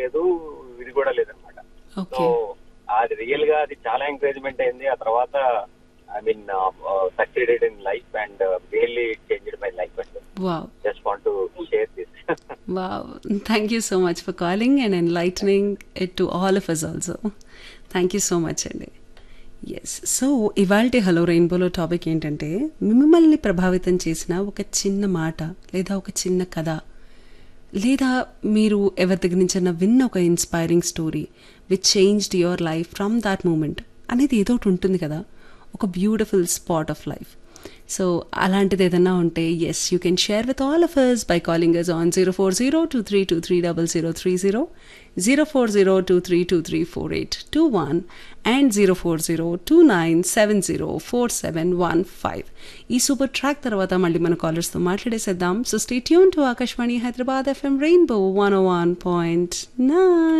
లేదు ఇది కూడా లేదనమాట సో ఓకే అది రియల్ గా అది చాలా ఎంకరేజ్మెంట్ అయింది ఆ తర్వాత I mean succeeded in life and really changed my life and wow just want to share this Wow. Thank you so much for calling and enlightening it to all of us also. Thank you so much అండి yes so ఇవాళ hello రెయిన్బోలో topic ఏంటంటే మిమ్మల్ని ప్రభావితం చేసిన ఒక చిన్న మాట లేదా ఒక చిన్న కథ లేదా మీరు ఎవరి దగ్గర నుంచి విన్న ఒక inspiring story which changed your life from that moment అనేది ఏదో ఒకటి ఉంటుంది కదా ఒక beautiful spot of life so అలాంటిది ఏదన్నా ఉంటే yes you can share with all of us by calling us on zero four zero two three two three double zero three zero zero four zero two three two three four eight two one and zero four zero two nine seven zero four seven one five ఈ super track తర్వాత మళ్ళీ మన కాలర్స్తో మాట్లాడేసేద్దాం so stay tune to Akashvani Hyderabad FM rainbow one one point nine